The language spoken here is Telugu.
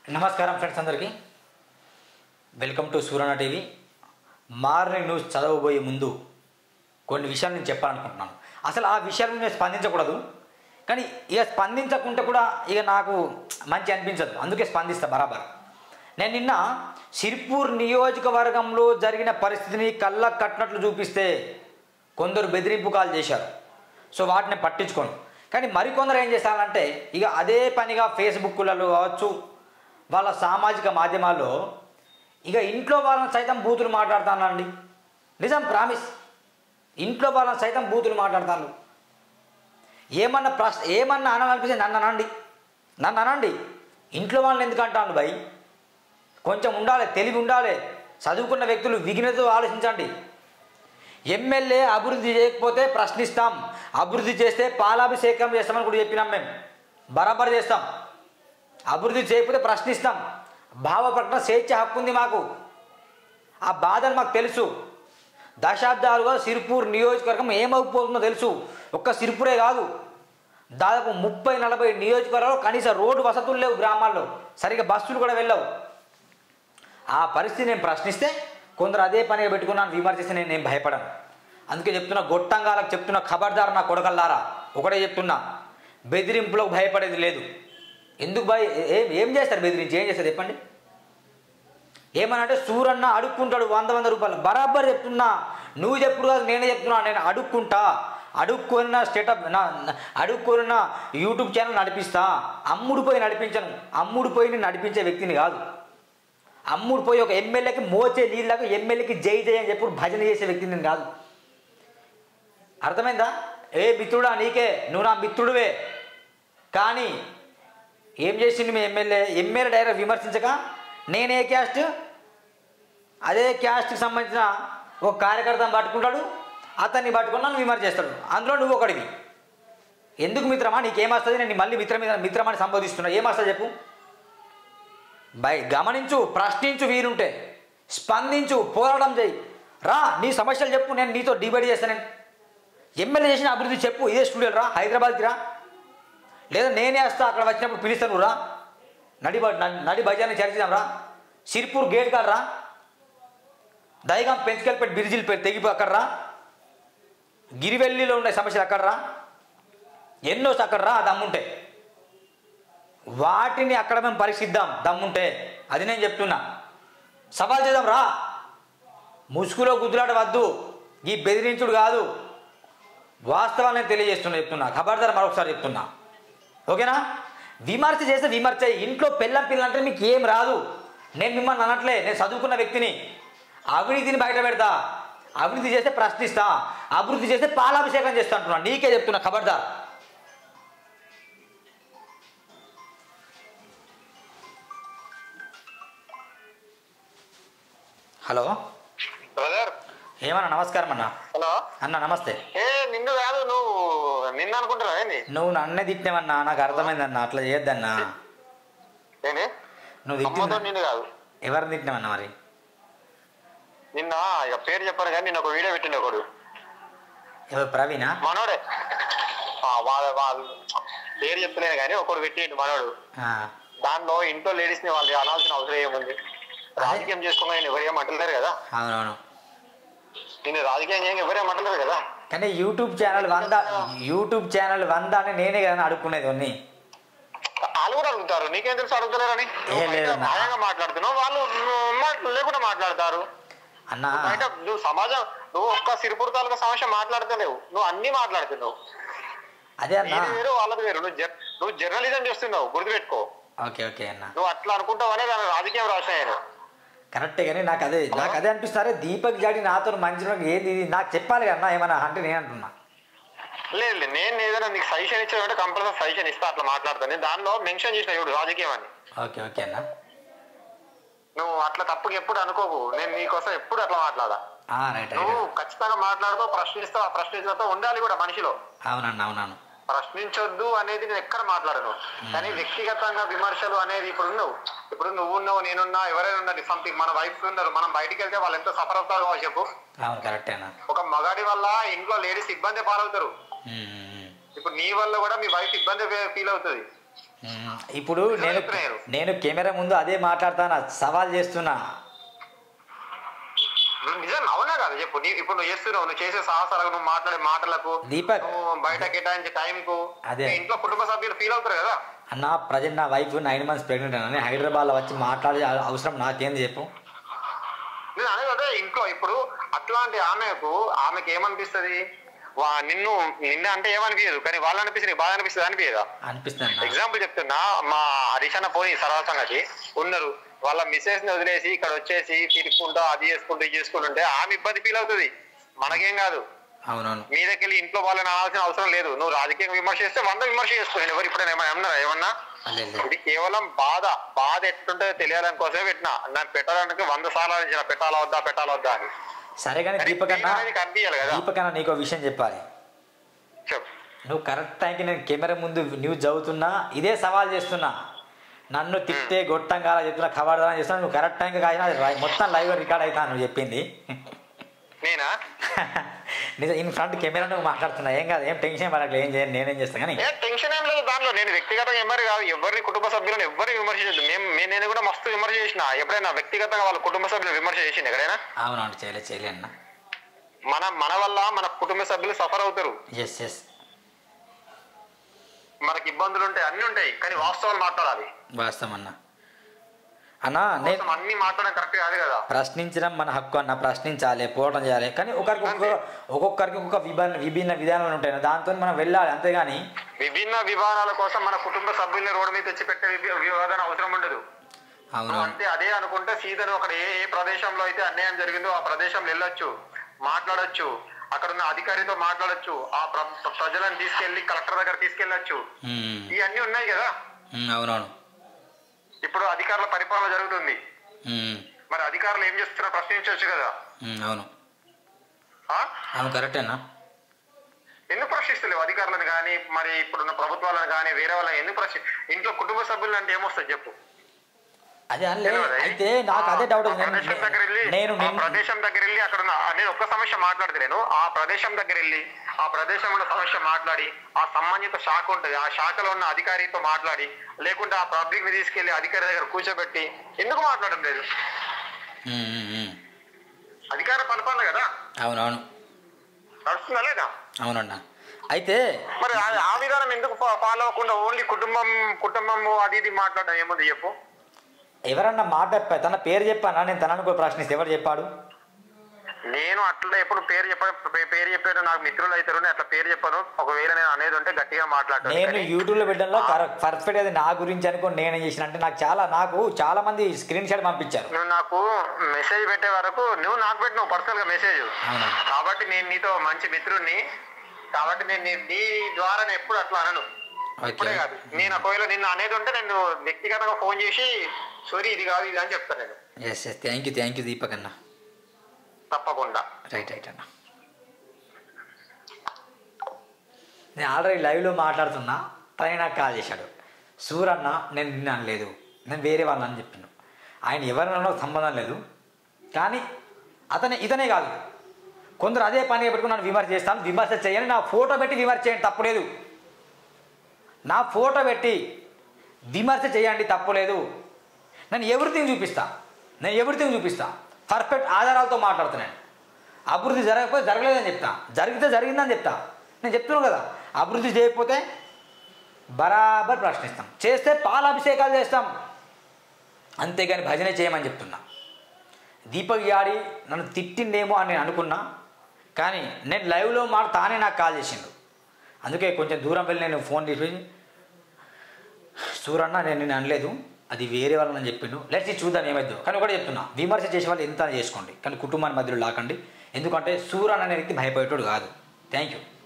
నమస్కారం ఫ్రెండ్స్ అందరికీ welcome to Surana TV morning news చదవబోయే ముందు కొన్ని విషయాలు నేను చెప్పాలనుకుంటున్నాను అసలు ఆ విషయాల మీద నేను స్పందించకూడదు కానీ ఇక స్పందించకుంటే కూడా ఇక నాకు మంచి అనిపించదు అందుకే స్పందిస్తా బరాబర్ నేను నిన్న సిర్పూర్ నియోజకవర్గంలో జరిగిన పరిస్థితిని కళ్ళ కట్టినట్లు చూపిస్తే కొందరు బెదిరింపు కాల్ చేశారు సో వాటిని పట్టించుకోను కానీ మరికొందరు ఏం చేశారంటే ఇక అదే పనిగా ఫేస్బుక్లలో కావచ్చు వాళ్ళ సామాజిక మాధ్యమాల్లో ఇక ఇంట్లో వాళ్ళని సైతం బూతులు మాట్లాడుతానండి నిజం ప్రామిస్ ఇంట్లో వాళ్ళని సైతం బూతులు మాట్లాడతాను ఏమన్నా ప్రశ్న ఏమన్నా అనాలనిపిస్తే నన్ను అనండి నన్ను అనండి ఇంట్లో వాళ్ళని ఎందుకు అంటాను భయ్ కొంచెం ఉండాలి తెలివి ఉండాలి చదువుకున్న వ్యక్తులు విఘ్నతో ఆలోచించండి ఎమ్మెల్యే అభివృద్ధి చేయకపోతే ప్రశ్నిస్తాం అభివృద్ధి చేస్తే పాలాభిషేకం చేస్తామని కూడా చెప్పినాం మేము బరాబర్ చేస్తాం అభివృద్ధి చేయకపోతే ప్రశ్నిస్తాం భావ ప్రకటన స్వేచ్ఛ హక్కు ఉంది మాకు ఆ బాధలు మాకు తెలుసు దశాబ్దాలుగా సిరిపూర్ నియోజకవర్గం ఏమైపోతుందో తెలుసు ఒక్క సిరిపూరే కాదు దాదాపు ముప్పై నలభై నియోజకవర్గాలు కనీస రోడ్డు వసతులు లేవు గ్రామాల్లో సరిగ్గా బస్సులు కూడా వెళ్ళవు ఆ పరిస్థితి నేను ప్రశ్నిస్తే కొందరు అదే పనిగా పెట్టుకున్నాను విమర్శిస్తే నేను నేను భయపడను అందుకే చెప్తున్నా గొట్టంగాలకు చెప్తున్నా ఖబర్దార్ నా కొడకల్లారా ఒకటే చెప్తున్నా బెదిరింపులకు భయపడేది లేదు ఎందుకు భయ ఏం ఏం చేస్తారు బెదిరించి ఏం చేస్తారు చెప్పండి ఏమనంటే సూరన్న అడుక్కుంటాడు వంద వంద రూపాయలు బరాబర్ చెప్తున్నా నువ్వు చెప్పుడు కాదు నేనే చెప్తున్నా నేను అడుక్కుంటా అడుక్కున్న స్టేటప్ నా నా- అడుక్కున్న యూట్యూబ్ ఛానల్ నడిపిస్తా అమ్ముడు పోయి నడిపించను అమ్ముడు పోయి నేను నడిపించే వ్యక్తిని కాదు అమ్ముడు పోయి ఒక ఎమ్మెల్యేకి మోచే నీళ్ళకు ఎమ్మెల్యేకి జై జై అని చెప్పి భజన చేసే వ్యక్తిని నేను కాదు అర్థమైందా ఏ మిత్రుడా నీకే నువ్వు నా మిత్రుడివే కానీ ఏం చేసిండు మీ ఎమ్మెల్యే ఎమ్మెల్యే డైరెక్ట్ విమర్శించక నేనే క్యాస్ట్ అదే క్యాస్ట్కి సంబంధించిన ఒక కార్యకర్తను పట్టుకుంటాడు అతన్ని పట్టుకుని నన్ను విమర్శ చేస్తాడు అందులో నువ్వు ఒకడివి ఎందుకు మిత్రమా నీకేమొస్తుంది నేను మళ్ళీ మిత్ర మీద మిత్రమని సంబోధిస్తున్నా ఏమొస్తుంది చెప్పు బై గమనించు ప్రశ్నించు వీరుంటే స్పందించు పోరాటం చేయి రా నీ సమస్యలు చెప్పు నేను నీతో డిబేట్ చేస్తాను నేను ఎమ్మెల్యే చేసిన అభివృద్ధి చెప్పు ఇదే స్టూడియో రా హైదరాబాద్కి రా లేదా నేనే వస్తా అక్కడ వచ్చినప్పుడు పిలుస్తాను రా నడి బ- న- నడి బజార్ని చర్చిద్దాం రా సిర్పూర్ గేట్ కాడ రా దైగాం పెంచుకెళ్ళిపెట్టి బిరిజిల్ పెట్టి తెగిపో అక్కడ రా గిరివెల్లిలో ఉండే సమస్యలు అక్కడ రా ఎన్నో అక్కడ రా దమ్ముంటే వాటిని అక్కడ మేము పరీక్షిద్దాం దమ్ముంటే అది నేను చెప్తున్నా సవాల్ చేద్దాం రా ముసుగులో గుద్దులాట వద్దు ఈ బెదిరించుడు కాదు వాస్తవాన్ని తెలియజేస్తున్నా చెప్తున్నా ఖబర్దార్ మరొకసారి చెప్తున్నా ఓకేనా విమర్శ చేస్తే విమర్శ ఇంట్లో పెళ్ళం పిల్ల అంటే మీకు ఏం రాదు నేను మిమ్మల్ని అనట్లే నేను చదువుకున్న వ్యక్తిని అవినీతిని బయట పెడతా అవినీతి చేస్తే ప్రశ్నిస్తా అభివృద్ధి చేస్తే పాలాభిషేకం చేస్తా అంటున్నా నీకే చెప్తున్నా ఖబర్దార్ హలో బ్రదర్ ఏమన్నా నమస్కారం అన్న హలో అన్న నమస్తే ఏ నిన్ను కాదు నువ్వు నిన్ను అనుకుంటున్నావు ఏంది నువ్వు నన్నే తిట్టినావన్నా నాకు అర్థమైందన్న అట్లా చేయొద్దన్నా ఏంటి నువ్వు అమ్మతో తిట్టిన నిన్ను కాదు ఎవరిని తిట్టినావన్నా మరి నిన్న ఇక పేరు చెప్పాను కానీ నిన్న ఒక వీడియో పెట్టిండు ఒకడు ఎవరు ప్రవీణా మనోడే ఆ, వాళ్ళ వాళ్ళు పేరు చెప్తలేను కానీ ఒకడు పెట్టిండు మనోడు ఆ, దానిలో ఇంట్లో లేడీస్ ని వాళ్ళు అనాల్సిన అవసరం ఏముంది రాజకీయం చేసుకోమని ఎవరు ఏమంటలేరు కదా అవునవును నిన్ను రాజకీయం చేయక ఎవరు ఏమంటలేరు కదా కానీ యూట్యూబ్ ఛానల్ వంద యూట్యూబ్ ఛానల్ వంద అని నేనే కదా అడుక్కునేది అన్ని వాళ్ళు కూడా అడుగుతారు నీకేం తెలుసు అడుగుతలేరని నువ్వు ఏం లేదన్నా. బయట న్యాయంగా మాట్లాడుతున్నావు వాళ్ళు నువ్వు మాట- లేకుండా మాట్లాడతారు అన్నా బయట నువ్వు సమాజం నువ్వు ఒక్క సిరిపుర తాలూకా సమస్య మాట్లాడతలేవు నువ్వు అన్ని మాట్లాడుతున్నావు అదే అన్నా నీది వేరు వాళ్ళది వేరు నువ్వు జర్ నువ్వు జర్నలిజం చేస్తున్నావు గుర్తుపెట్టుకో ఓకే ఓకే అన్న నువ్వు అట్లా అనుకుంటావనే దాని రాజకీయం రాసినాయను కరెక్టే కానీ నాకు అదే నాకు అదే అనిపిస్తారే దీపక్ జాడి నాతో మంచి ఏది ఇది నాకు చెప్పాలి కన్నా ఏమన్నా అంటే నేను అంటున్నా లేదు లేదు నేను ఏదైనా నీకు సజెషన్ ఇచ్చానంటే కంపల్సరీ సజెషన్ ఇస్తా అట్లా మాట్లాడతాను నేను దానిలో మెన్షన్ చేసిన చూడు రాజకీయం అని ఓకే ఓకే అన్న నువ్వు అట్లా తప్పుకి ఎప్పుడు అనుకోకు నేను నీకోసం ఎప్పుడు అట్లా మాట్లాడా రైట్ నువ్వు రైట్ ఖచ్చితంగా మాట్లాడుతావు ప్రశ్నిస్తావు ఆ ప్రశ్నించడంతో ఉండాలి కూడా మనిషిలో అవునన్నా అవునవును ప్రశ్నించొద్దు అనేది నేను ఎక్కడ మాట్లాడను కానీ వ్యక్తిగతంగా విమర్శలు అనేది ఇప్పుడు ఉన్నావు ఇప్పుడు నువ్వు ఉన్నావు నేనున్నా ఎవరైనా ఉన్నారు సంథింగ్ మన వైఫ్ ఉన్నారు మనం బయటికి వెళ్తే వాళ్ళు ఎంతో సఫర్ అవుతారు కావచ్చు చెప్పు అవును కరెక్టే అన్న ఒక మగాడి వల్ల ఇంట్లో లేడీస్ ఇబ్బంది పాలవుతారు ఉమ్, ఉమ్, ఉమ్. ఇప్పుడు నీ వల్ల కూడా మీ వైఫ్ ఇబ్బంది ఫీల్ అవుతుంది మ్మ్. ఇప్పుడు నేను చెప్తున్నారు. నేను కెమెరా ముందు అదే మాట్లాడతానా సవాల్ చేస్తున్నా నిజం అవునా కాదు చెప్పు నీ ఇప్పుడు నువ్వు చేస్తున్నావు నువ్వు చేసే సాహసాలకు నువ్వు మాట్లాడే మాటలకు దీపక్. నువ్వు బయట కేటాయించే టైం కు అదే. నీ ఇంట్లో కుటుంబ సభ్యులు ఫీల్ అవుతారు కదా అన్న ప్రజెంట్ నా వైఫ్ నైన్ మంత్స్ ప్రెగ్నెంట్ అని హైదరాబాద్లో వచ్చి మాట్లాడే అవసరం నాకేంది చెప్పు నేను అనేది అదే ఇంట్లో ఇప్పుడు అట్లాంటి ఆమెకు ఆమెకి ఏమనిపిస్తది వా నిన్ను నిన్న అంటే ఏమనిపించదు కానీ వాళ్ళు అనిపిస్తుంది నీకు బాధ అనిపిస్తుంది అనిపించదా అనిపిస్తుంది అన్న ఎగ్జాంపుల్ చెప్తున్నా మా హరిషన్న పోయి సరళ సంగతి ఉన్నారు వాళ్ళ మిస్సెస్ ని వదిలేసి ఇక్కడ వచ్చేసి తిరుక్కుంటా అది చేసుకుంటూ ఇది చేసుకుంటుంటే ఆమె ఇబ్బంది ఫీల్ అవుతుంది మనకేం కాదు అవునవును మీ దగ్గర ఇంట్లో వాళ్ళని అనాల్సిన అవసరం లేదు నువ్వు రాజకీయం విమర్శ చేస్తే వంద విమర్శ చేసుకో నేను ఎవరు ఇప్పుడైనా ఏమన్నా అన్నారా ఏమన్నా అదే ఇది కేవలం బాధ బాధ ఎట్లుంటుందో తెలియాలని కోసమే పెట్టినా నాకు పెట్టడానికి వంద సార్లు ఆలోచించిన పెట్టాలా వద్దా పెట్టాలా వద్దా అని సరే కానీ కానీ దీపక్ అన్న pain అనేది కనిపించాలి కదా దీపక్ అన్న నీకు విషయం చెప్పాలి చెప్పు నువ్వు కరెక్ట్ టైంకి నేను కెమెరా ముందు న్యూస్ చదువుతున్నా ఇదే సవాల్ చేస్తున్నా నన్ను తిట్టే గొట్టంగా చెప్తున్నా ఖబర్దారం చేస్తున్నా నువ్వు కరెక్ట్ టైంకి కాదు అది రై- మొత్తం లైవ్ రికార్డ్ అవుతా నువ్వు చెప్పింది నేనా నిజం ఇన్ ఫ్రంట్ కెమెరా నువ్వు మాట్లాడుతున్నా ఏం కాదు ఏం టెన్షన్ పడట్లేదు ఏం చేయను నేనేం చేస్తాను కానీ ఏ టెన్షన్ ఏం లేదు దాంట్లో నేను వ్యక్తిగతంగా ఎవరు కాదు ఎవరి కుటుంబ సభ్యులను ఎవరిని విమర్శించదు మేము మే- నేను కూడా మస్తు విమర్శ చేసిన ఎప్పుడైనా వ్యక్తిగతంగా వాళ్ళ కుటుంబ సభ్యులు విమర్శ చేసింది ఎక్కడైనా అవునవును చేయలే చేయలే అన్న మన మన వల్ల మన కుటుంబ సభ్యులు సఫర్ అవుతారు ఎస్ ఎస్ మనకి ఇబ్బందులు ఉంటాయి అన్ని ఉంటాయి కానీ వాస్తవాలు మాట్లాడాలి వాస్తవం అన్న అన్న నేను కోసం అన్ని మాట్లాడడం కరెక్ట్ కాదు కదా ప్రశ్నించడం మన హక్కు అన్న ప్రశ్నించాలి పోవడం చేయాలి కానీ ఒకరికి ఒక్కొక్క ఒక్కొక్కరికి ఒక్కొక్క విభిన్న విభిన్న విధానాలు ఉంటాయి అన్న. దాంతో మనం వెళ్ళాలి అంతేగాని విభిన్న విధానాల కోసం మన కుటుంబ సభ్యుల్ని రోడ్డు మీద తెచ్చి పెట్టే వి- వివాదం అవసరం ఉండదు నువ్వు అవునవును అంటే అదే అనుకుంటే సీతను అక్కడ ఏ ఏ ప్రదేశంలో అయితే అన్యాయం జరిగిందో ఆ ప్రదేశంలో వెళ్ళొచ్చు మాట్లాడొచ్చు అక్కడ ఉన్న అధికారితో మాట్లాడొచ్చు ఆ ప్ర- ప్రజలను తీసుకెళ్లి కలెక్టర్ దగ్గర తీసుకెళ్ళొచ్చు ఉమ్, ఇవన్నీ ఉన్నాయి కదా ఉమ్, అవునవును ఇప్పుడు అధికారుల పరిపాలన జరుగుతుంది ఉమ్, మరి అధికారులు ఏం చేస్తున్నారో ప్రశ్నించవచ్చు కదా ఉమ్, అవును ఆ? అవును కరెక్టే అన్న ఎందుకు ప్రశ్నిస్తలేవు అధికారులను కానీ మరి ఇప్పుడున్న ప్రభుత్వాలను కానీ వేరే వాళ్ళని ఎందుకు ప్రశ్ని ఇంట్లో కుటుంబ సభ్యులు అంటే ఏమొస్తుంది చెప్పు అదే అనలే తెలియదా? అయితే నాకు అదే డౌట్ ఆ ఉంది. ప్రదేశం దగ్గర వెళ్ళి నేను ఆ నిన్న ప్రదేశం దగ్గర వెళ్ళి అక్కడ ఉన్న నేను ఒక్క సమస్య మాట్లాడతలేను ఆ ప్రదేశం దగ్గర వెళ్ళి ఆ ప్రదేశంలో ఉన్న సమస్య మాట్లాడి ఆ సంబంధిత శాఖ ఉంటుంది ఆ శాఖలో ఉన్న అధికారితో మాట్లాడి లేకుంటే ఆ పబ్లిక్ ని తీసుకెళ్లి అధికారి దగ్గర కూర్చోబెట్టి ఎందుకు మాట్లాడడం లేదు ఉమ్, ఉమ్, ఉమ్. అధికార పరిపాలన కదా అవునవును నడుస్తుందా లేదా అవునన్న అయితే మరి ఆ- ఆ విధానం ఎందుకు ఫాలో అవ్వకుండా ఓన్లీ కుటుంబం కుటుంబం అది ఇది మాట్లాడడం ఏముంది చెప్పు ఎవరన్నా మాట చెప్ప- తన పేరు చెప్పానా నేను తనను కూడా ప్రశ్నిస్తే ఎవరు చెప్పాడు నేను అట్లా ఎప్పుడు పేరు చెప్ప పే- పేరు చెప్పాను నాకు మిత్రులు అవుతారు నేను అట్లా పేరు చెప్పాను ఒకవేళ నేను అనేది ఉంటే గట్టిగా మాట్లాడతాను నేను కానీ యూట్యూబ్లో పెట్టడంలో పర్ఫెక్ట్ అది నా గురించి అనుకోని నేనేం చేసిన అంటే నాకు చాలా నాకు చాలా మంది స్క్రీన్ షాట్ పంపించారు నువ్వు నాకు మెసేజ్ పెట్టే వరకు నువ్వు నాకు పెట్టినావు పర్సనల్ గా మెసేజ్ అవునా కాబట్టి నేను నీతో మంచి మిత్రుడిని కాబట్టి నేను నీ- నీ ద్వారా నేను ఎప్పుడు అట్లా అనను ఓకే ఇప్పుడే కాదు నేను ఒకవేళ నిన్ను అనేది ఉంటే నేను వ్యక్తిగతంగా ఫోన్ చేసి సారీ ఇది కాదు ఇది అని చెప్తాను నేను yes yes thank you thank you Deepak అన్న తప్పకుండా రైట్ రైట్ అన్న నేను ఆల్రెడీ లైవ్లో మాట్లాడుతున్నా తనే నాకు కాల్ చేశాడు సూర్ అన్న నేను నిన్ను అనలేదు నేను వేరే వాళ్ళని అని చెప్పాను ఆయన ఎవరినో సంబంధం లేదు కానీ అతనే ఇతనే కాదు కొందరు అదే పనిగా పెట్టుకుని నన్ను విమర్శ చేస్తాను విమర్శ చేయని నా ఫోటో పెట్టి విమర్శ చేయండి తప్పులేదు నా ఫోటో పెట్టి విమర్శ చేయండి తప్పులేదు నేను ఎవ్రీథింగ్ చూపిస్తా నేను ఎవ్రీథింగ్ చూపిస్తా పర్ఫెక్ట్ ఆధారాలతో మాట్లాడుతున్నాను అభివృద్ధి జరగకపోతే జరగలేదని చెప్తా జరిగితే జరిగిందని చెప్తా నేను చెప్తున్నాను కదా అభివృద్ధి చేయకపోతే బరాబర్ ప్రశ్నిస్తాం చేస్తే పాలాభిషేకాలు చేస్తాం అంతేగాని భజన చేయమని చెప్తున్నా దీపక్ యాడి నన్ను తిట్టిండేమో అని నేను అనుకున్నా కానీ నేను లైవ్లో మాట తానే నాకు కాల్ చేసిండు అందుకే కొంచెం దూరం వెళ్ళి నేను ఫోన్ చేసి సూరన్న నేను నేను అనలేదు అది వేరే వాళ్ళని చెప్పిండు లెట్స్ చూద్దాం ఏమైద్దో కానీ ఒకటి చెప్తున్నా విమర్శ చేసే వాళ్ళు ఎంత చేసుకోండి కానీ కుటుంబాన్ని మధ్యలో లాకండి ఎందుకంటే సూరన్ అనే వ్యక్తి భయపడేటోడు కాదు థ్యాంక్ యూ